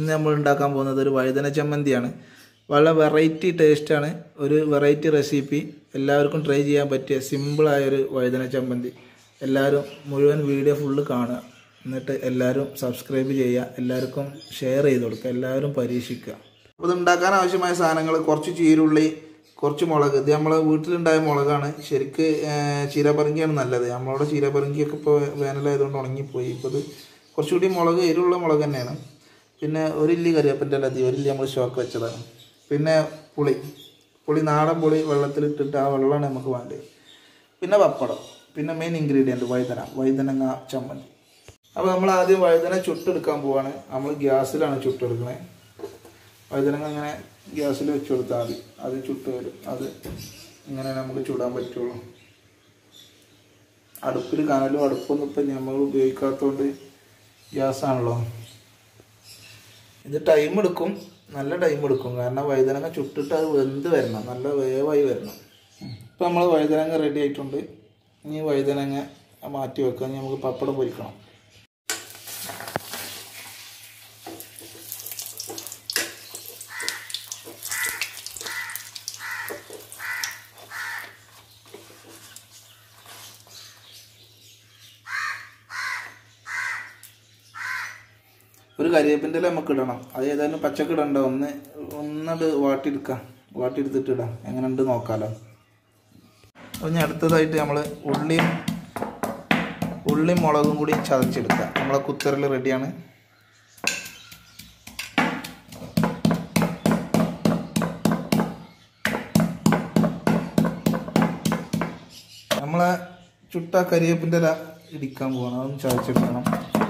ഇന്ന് നമ്മൾ ഉണ്ടാക്കാൻ പോകുന്നത് ഒരു വഴുതന ചമ്മന്തിയാണ് വളരെ വെറൈറ്റി ടേസ്റ്റാണ് ഒരു വെറൈറ്റി റെസിപ്പി എല്ലാവർക്കും ട്രൈ ചെയ്യാൻ പറ്റിയ സിമ്പിളായ ഒരു വഴുതന ചമ്മന്തി എല്ലാവരും മുഴുവൻ വീഡിയോ ഫുള്ള് കാണുക എന്നിട്ട് എല്ലാവരും സബ്സ്ക്രൈബ് ചെയ്യുക എല്ലാവർക്കും ഷെയർ ചെയ്ത് കൊടുക്കുക എല്ലാവരും പരീക്ഷിക്കുക അപ്പോൾ ഇത് ഉണ്ടാക്കാൻ ആവശ്യമായ സാധനങ്ങൾ കുറച്ച് ചീരുള്ളി കുറച്ച് മുളക് ഇത് നമ്മളെ വീട്ടിലുണ്ടായ മുളകാണ് ശരിക്ക് ഏർ, ചീരപ്പറങ്കിയാണ് നല്ലത് നമ്മളവിടെ ചീരപ്പറങ്കിയൊക്കെ ഇപ്പോൾ വേനലായതുകൊണ്ട് ഉണങ്ങിപ്പോയി ഇപ്പോൾ ഇത് കുറച്ചുകൂടി മുളക് എരിവുള്ള മുളക് തന്നെയാണ് പിന്നെ ഒരു ഇല്ലി കറിവേപ്പിൻ്റെ അല്ല ഒരു ഇല്ലി നമ്മൾ സ്റ്റോക്ക് വെച്ചതാണ് പിന്നെ പുളി പുളി നാടൻ പുളി വെള്ളത്തിലിട്ടിട്ട് ആ വെള്ളമാണ് നമുക്ക് വേണ്ടത് പിന്നെ പപ്പടം പിന്നെ മെയിൻ ഇൻഗ്രീഡിയൻറ്റ് വഴുതന വഴുതനങ്ങ ചമ്മന്തി അപ്പോൾ നമ്മൾ ആദ്യം വഴുതന ചുട്ടെടുക്കാൻ പോവാണ് നമ്മൾ ഗ്യാസിലാണ് ചുട്ടെടുക്കണേ വഴുതനങ്ങ അങ്ങനെ ഗ്യാസിൽ വെച്ച് കൊടുത്താൽ മതി അത് ചുട്ട് വരും അത് ഇങ്ങനെ നമുക്ക് ചുടാൻ പറ്റുള്ളൂ അടുപ്പിൽ കനലും അടുപ്പൊന്നും ഇപ്പം നമ്മൾ ഉപയോഗിക്കാത്തതുകൊണ്ട് ഗ്യാസാണല്ലോ ഇത് ടൈം എടുക്കും നല്ല ടൈം എടുക്കും കാരണം വഴുതനങ്ങ ചുട്ടിട്ട് അത് വെന്ത് വരണം നല്ല വേവായി വരണം ഇപ്പം നമ്മൾ വഴുതനങ്ങ റെഡി ആയിട്ടുണ്ട് ഇനി വഴുതനങ്ങ മാറ്റി വെക്കാം ഇനി നമുക്ക് പപ്പടം പൊരിക്കണം ഒരു കരിവേപ്പിൻ്റെ ഇല നമുക്ക് ഇടണം അത് ഏതായാലും പച്ചക്ക് ഇടണ്ട ഒന്ന് ഒന്നട് വാട്ടിയെടുക്കാം വാട്ടിയെടുത്തിട്ട് ഇടാം എങ്ങനെ ഉണ്ട് നോക്കാമല്ലോ അപ്പോൾ ഇനി അടുത്തതായിട്ട് നമ്മൾ ഉള്ളിയും ഉള്ളിയും മുളകും കൂടി ചതച്ചെടുക്കുക നമ്മളെ കുത്തറിൽ റെഡിയാണ് നമ്മളെ ചുട്ട കരിവേപ്പിൻ്റെ ഇല ഇടിക്കാൻ പോകണം അതൊന്ന് ചതച്ചെടുക്കണം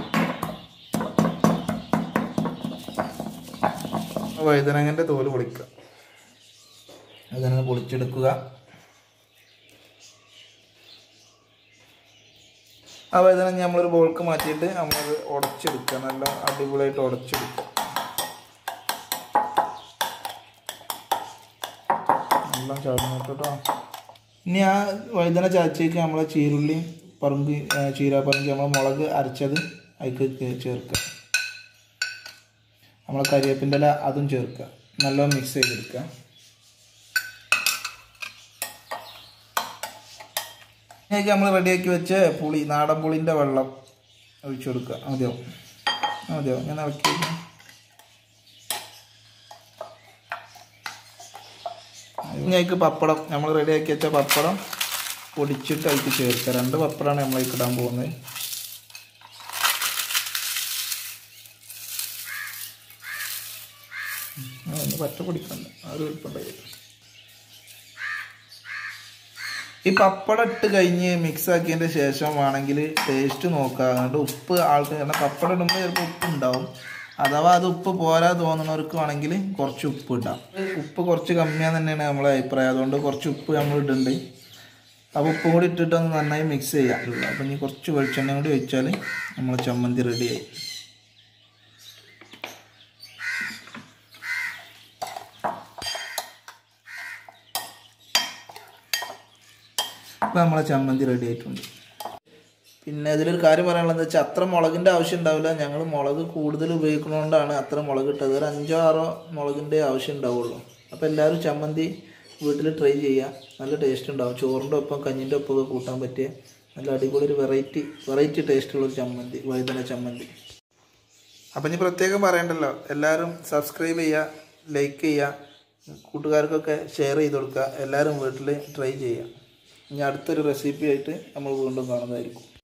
വഴുതനങ്ങൻ്റെ തോല് പൊളിക്കുക വഴുതനങ്ങ പൊളിച്ചെടുക്കുക ആ വഴുതനങ്ങ നമ്മളൊരു ബോൾക്ക് മാറ്റിയിട്ട് നമ്മളത് ഉടച്ചെടുക്കുക നല്ല അടിപൊളിയായിട്ട് ഉടച്ചെടുക്കുക എല്ലാം ചതന്നിട്ടോ ഇനി ആ വഴുതന ചതച്ചേക്ക് നമ്മളെ ചീരുള്ളി പറമ്പി ചീരാപ്പറമ്പി നമ്മളെ മുളക് അരച്ചത് അതിലേക്ക് ചേർക്കുക നമ്മളെ കരിവേപ്പിൻ്റെ ഇല അതും ചേർക്കുക നല്ലോണം മിക്സ് ചെയ്തെടുക്കുക ഇതിലേക്ക് നമ്മൾ റെഡിയാക്കി വെച്ച പുളി നാടൻ പുളിൻ്റെ വെള്ളം ഒഴിച്ചു കൊടുക്കുക മതിയോ മതിയോ ഞാൻ ഇളക്കി ഇനി അതിലേക്ക് പപ്പടം നമ്മൾ റെഡിയാക്കി വെച്ച പപ്പടം പൊടിച്ചിട്ട് അതിലേക്ക് ചേർക്കുക രണ്ട് പപ്പടമാണ് നമ്മൾ അതിലേക്ക് ഇടാൻ പോകുന്നത് ആ, ഒന്ന് പറ്റ പൊടിക്കണ്ട ആ ഒരു വലിപ്പുണ്ടായി ഈ പപ്പടം ഇട്ട് കഴിഞ്ഞ് മിക്സ് ആക്കിയതിൻ്റെ ശേഷം വേണമെങ്കിൽ ടേസ്റ്റ് നോക്കുക അതുകൊണ്ട് ഉപ്പ് ആൾക്ക് കാരണം പപ്പടം ഇടുമ്പോൾ ചിലപ്പോൾ ഉപ്പ് ഉണ്ടാവും അഥവാ അത് ഉപ്പ് പോരാ തോന്നുന്നവർക്ക് വേണമെങ്കിൽ കുറച്ച് ഉപ്പ് ഇടാം ഉപ്പ് കുറച്ച് കമ്മിയാന്ന് തന്നെയാണ് നമ്മളെ അഭിപ്രായം അതുകൊണ്ട് കുറച്ച് ഉപ്പ് നമ്മൾ ഇടുന്നുണ്ട് അപ്പോൾ ഉപ്പും കൂടി ഇട്ടിട്ട് ഒന്ന് നന്നായി മിക്സ് ചെയ്യാം അപ്പോൾ ഇനി കുറച്ച് വെളിച്ചെണ്ണ കൂടി ഒഴിച്ചാൽ നമ്മൾ ചമ്മന്തി റെഡിയായി ഇപ്പം നമ്മളെ ചമ്മന്തി റെഡി ആയിട്ടുണ്ട് പിന്നെ ഇതിലൊരു കാര്യം പറയാനുള്ളത് വെച്ചാൽ അത്ര മുളകിൻ്റെ ആവശ്യം ഉണ്ടാവില്ല ഞങ്ങൾ മുളക് കൂടുതൽ ഉപയോഗിക്കുന്നതുകൊണ്ടാണ് അത്ര മുളക് ഇട്ടത് ഒരു അഞ്ചോ ആറോ മുളകിൻ്റെ ആവശ്യം ഉണ്ടാവുള്ളൂ അപ്പോൾ എല്ലാവരും ചമ്മന്തി വീട്ടിൽ ട്രൈ ചെയ്യുക നല്ല ടേസ്റ്റ് ഉണ്ടാവും ചോറിൻ്റെ ഒപ്പം കഞ്ഞിൻ്റെ ഒപ്പം ഒക്കെ കൂട്ടാൻ പറ്റിയ നല്ല അടിപൊളി ഒരു വെറൈറ്റി വെറൈറ്റി ടേസ്റ്റുള്ളൊരു ചമ്മന്തി വഴുതന ചമ്മന്തി അപ്പം ഇനി പ്രത്യേകം പറയണ്ടല്ലോ എല്ലാവരും സബ്സ്ക്രൈബ് ചെയ്യുക ലൈക്ക് ചെയ്യുക കൂട്ടുകാർക്കൊക്കെ ഷെയർ ചെയ്ത് കൊടുക്കുക എല്ലാവരും വീട്ടിൽ ട്രൈ ചെയ്യുക ഇനി അടുത്തൊരു റെസിപ്പി ആയിട്ട് നമ്മൾ വീണ്ടും കാണുന്നതായിരിക്കും